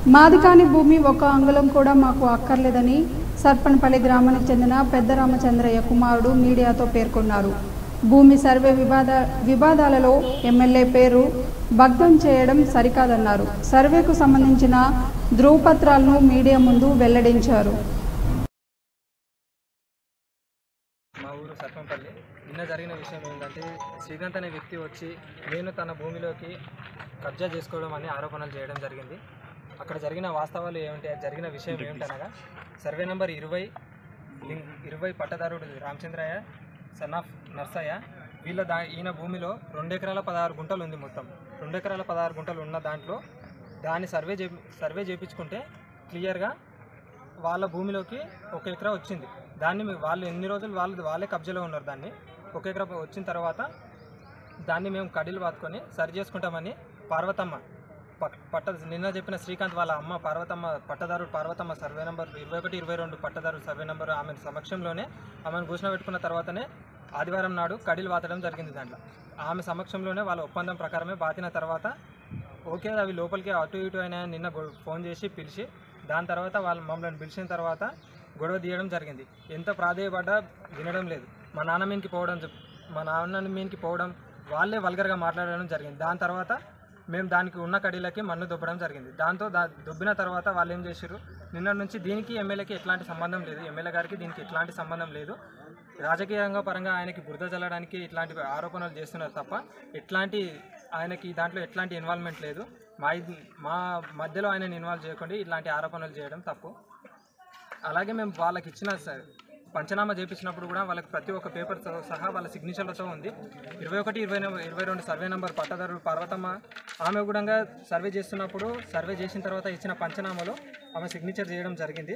మాది కాని భూమి ఒక అంగుళం కూడా మాకు అక్కర్లేదని సర్పన్పల్లి గ్రామానికి చెందిన పెద్ద రామచంద్రయ్య కుమారుడు మీడియాతో పేర్కొన్నారు భూమి సర్వే వివాద వివాదాలలో ఎమ్మెల్యే పేరు భగ్నం చేయడం సరికాదన్నారు సర్వేకు సంబంధించిన ధృవపత్రాలను మీడియా ముందు వెల్లడించారు మా ఊరు సర్పంపల్లి నిన్న జరిగిన విషయం ఏంటంటే శ్రీకాంత్ అనే వ్యక్తి వచ్చి నేను తన భూమిలోకి కబ్జా చేసుకోవడం అని ఆరోపణలు చేయడం జరిగింది అక్కడ జరిగిన వాస్తవాలు ఏమిటి జరిగిన విషయం ఏమిటనగా సర్వే నెంబర్ ఇరవై లింక్ ఇరవై పట్టదారుడు రామచంద్రయ్య సన్ ఆఫ్ నర్సయ్య వీళ్ళ దా ఈయన భూమిలో రెండు ఎకరాల పదహారు గుంటలు ఉంది మొత్తం రెండు ఎకరాల పదహారు గుంటలు ఉన్న దాంట్లో దాన్ని సర్వే చే సర్వే చేయించుకుంటే క్లియర్గా వాళ్ళ భూమిలోకి ఒక ఎకరా వచ్చింది దాన్ని మీ- వాళ్ళు ఎన్ని రోజులు వాళ్ళు వాళ్ళే కబ్జాలో ఉన్నారు దాన్ని ఒక ఎకరా వచ్చిన తర్వాత దాన్ని మేము కడీలు పాతుకొని సరి చేసుకుంటామని పార్వతమ్మ పట్- పట్ట నిన్న చెప్పిన శ్రీకాంత్ వాళ్ళ అమ్మ పార్వతమ్మ పట్టదారు పార్వతమ్మ సర్వే నెంబర్ ఇరవై ఒకటి ఇరవై రెండు పట్టదారు సర్వే నెంబర్ ఆమె సమక్షంలోనే ఆమెను ఘోషణ పెట్టుకున్న తర్వాతనే ఆదివారం నాడు కడీలు పాతడం జరిగింది దాంట్లో ఆమె సమక్షంలోనే వాళ్ళ ఒప్పందం ప్రకారమే బాతిన తర్వాత ఓకే అవి లోపలికి అటు ఇటు అయినా నిన్న గొ- ఫోన్ చేసి పిలిచి దాని తర్వాత వాళ్ళు మమ్మల్ని పిలిచిన తర్వాత గొడవ తీయడం జరిగింది ఎంత ప్రాధేయపడ్డా వినడం లేదు మా నాన్న మీదకి పోవడం చెప్- మా నాన్న మీదకి పోవడం వాళ్ళే వల్గర్గా మాట్లాడడం జరిగింది దాని తర్వాత మేము దానికి ఉన్న కడీలకి మన్ను దొబ్బడం జరిగింది దాంతో దా దొబ్బిన తర్వాత వాళ్ళు ఏం చేశారు నిన్న నుంచి దీనికి ఎమ్మెల్యేకి ఎట్లాంటి సంబంధం లేదు ఎమ్మెల్యే గారికి దీనికి ఎట్లాంటి సంబంధం లేదు రాజకీయంగా పరంగా ఆయనకి బురద చల్లడానికి ఇట్లాంటి ఆరోపణలు చేస్తున్నారు తప్ప ఎట్లాంటి ఆయనకి దాంట్లో ఎట్లాంటి ఇన్వాల్వ్మెంట్ లేదు మా ఇద్- మా మధ్యలో ఆయన ఇన్వాల్వ్ చేయకుండా ఇట్లాంటి ఆరోపణలు చేయడం తప్పు అలాగే మేము వాళ్ళకి ఇచ్చిన స- పంచనామా చేపించినప్పుడు కూడా వాళ్ళకి ప్రతి ఒక్క పేపర్తో సహా వాళ్ళ సిగ్నేచర్లతో ఉంది ఇరవై ఒకటి ఇరవై నెంబర్ ఇరవై రెండు సర్వే నెంబర్ పట్టదారుడు పార్వతమ్మ ఆమె కూడా సర్వే చేస్తున్నప్పుడు సర్వే చేసిన తర్వాత ఇచ్చిన పంచనామాలో ఆమె సిగ్నేచర్ చేయడం జరిగింది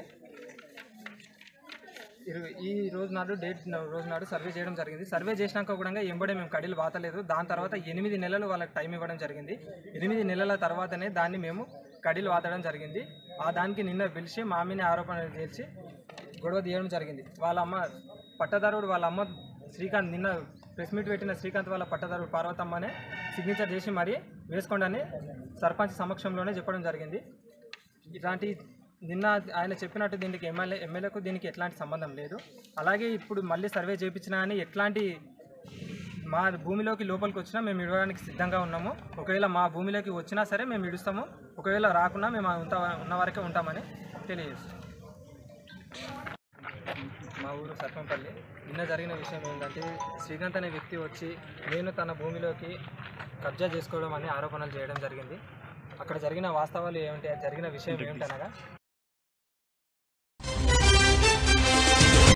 ఇరు- ఈ రోజు నాడు డేట్ రోజు నాడు సర్వే చేయడం జరిగింది సర్వే చేసినాక కూడా ఎంబడే మేము కడీలు వాతలేదు దాని తర్వాత ఎనిమిది నెలలు వాళ్ళకి టైం ఇవ్వడం జరిగింది ఎనిమిది నెలల తర్వాతనే దాన్ని మేము కడీలు వాతడం జరిగింది ఆ దానికి నిన్న పిలిచి మామిని ఆరోపణలు చేసి గొడవ తీయడం జరిగింది వాళ్ళ అమ్మ పట్టదారుడు వాళ్ళ అమ్మ శ్రీకాంత్ నిన్న ప్రెస్ మీట్ పెట్టిన శ్రీకాంత్ వాళ్ళ పట్టదారుడు పార్వతమ్మనే సిగ్నేచర్ చేసి మరీ వేసుకోండి అని సర్పంచ్ సమక్షంలోనే చెప్పడం జరిగింది ఇలాంటి నిన్న ఆయన చెప్పినట్టు దీనికి ఎమ్మెల్యే ఎమ్మెల్యేకు దీనికి ఎట్లాంటి సంబంధం లేదు అలాగే ఇప్పుడు మళ్ళీ సర్వే చేయించినా కానీ ఎట్లాంటి మా భూమిలోకి లోపలికి వచ్చినా మేము ఇవ్వడానికి సిద్ధంగా ఉన్నాము ఒకవేళ మా భూమిలోకి వచ్చినా సరే మేము ఇడుస్తాము ఒకవేళ రాకున్నా మేము ఉంట ఉన్న వరకే ఉంటామని తెలియజేస్తాం మా ఊరు సర్పంపల్లి నిన్న జరిగిన విషయం ఏంటంటే శ్రీకాంత్ అనే వ్యక్తి వచ్చి నేను తన భూమిలోకి కబ్జా చేసుకోవడం అని ఆరోపణలు చేయడం జరిగింది అక్కడ జరిగిన వాస్తవాలు ఏమిటి జరిగిన విషయం ఏమిటనగా